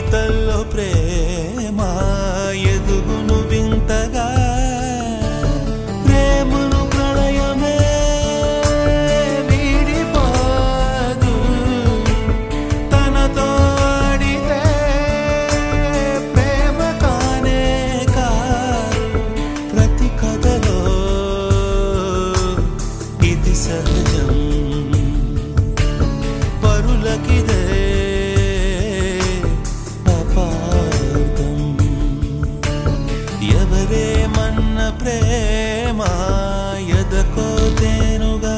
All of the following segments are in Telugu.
ఎదురీతల్లో ప్రేమ ఎదుగును వింతగా ప్రేమను ప్రళయమే వీడిపోదు తనతో ఆడితే ప్రేమ కానే కాదు ప్రతి కథలో ఇది సహజం పరులకిదే అపార్థం ఎవరేమన్న ప్రేమ ఎదకో తేనుగా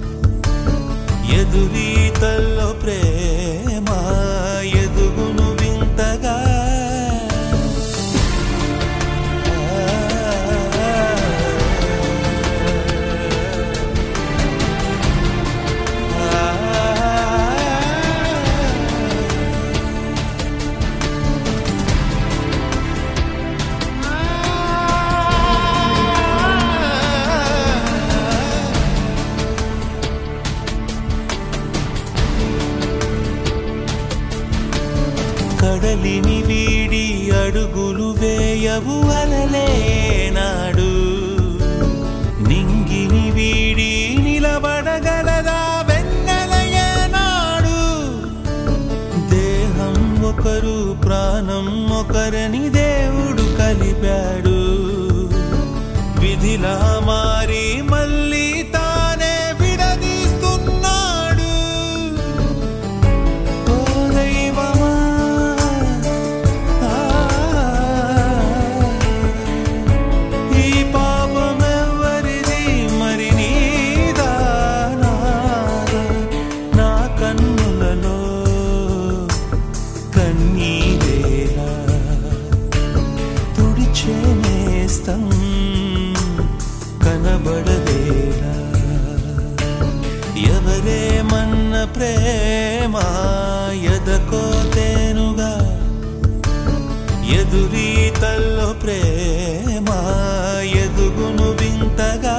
ఎదురీతల్లో ప్రేమ ఎదుగును వింతగా కడలిని వీడి అడుగులు వేయవు అలలేనాడు నింగిని వీడి నిలబడగలదా వెన్నెలయేనాడు దేహం ఒకరు ప్రాణం ఒకరని దేవుడు కలిపాడు విధిలా మారి మళ్ళీ తానే విడదీస్తున్నాడు ఓ దైవమా ఆ, ఈ పాపమెవ్వరిది మరి నీదా నాదా? నా కన్నులలో కన్నీరేలా తుడిచే నేస్తం కనబడదేలా ఎవరేమన్న ప్రేమ ఎదకో తేనుగా ఎదురీతల్లో ప్రేమ ఎదుగును వింతగా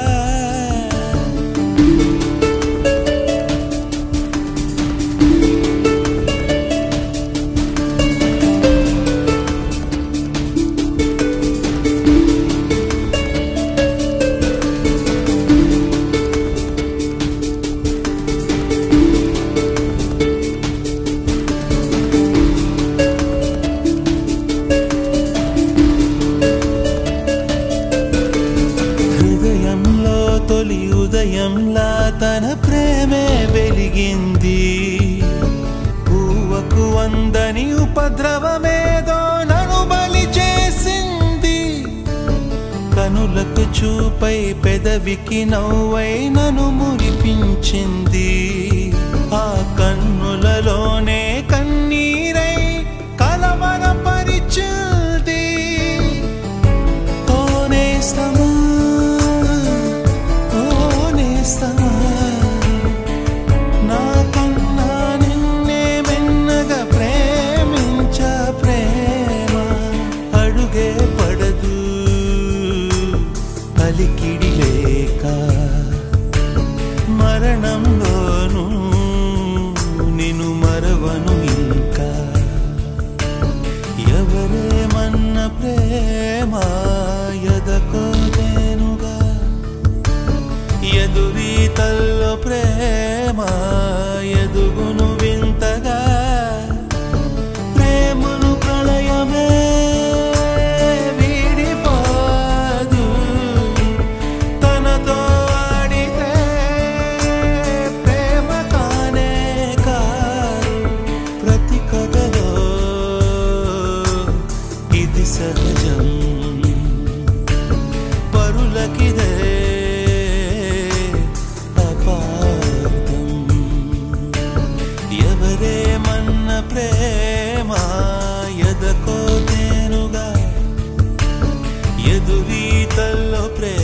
హృదయంలో తొలి ఉదయంలా తన ప్రేమే వెలిగింది పువ్వకు వందని ఉపద్రవమేదో నను బలి చేసింది కనులకు చూపై పెదవికి నవ్వై నను మురిపించింది ఆ కన్నులలోనే కన్నీరై కలవరపరిచింది ఓనేస్తమా ఓనేస్తమా నా కన్నా నిన్నే మెన్నగా ప్రేమించ ప్రేమ అడుగే పడదు అలికిడి లేక మరణంలోనూ నిన్ను మరవను ఇంకా ఎవరేమన్న ప్రేమ ఎదకోదేనుగా ఎదురీతల్లో ప్రేమ ఎదుగును వింతగా ప్రేమను ప్రళయమే వీడిపోదు తనతో ఆడితే ప్రేమ కానే కాదు ప్రతి కథలో ఇది సహజం పరులకిదే అపార్థం ఎవరేమన్న ప్రేమ ఎదకో తేనుగా ఎదురీతల్లో ప్రేమ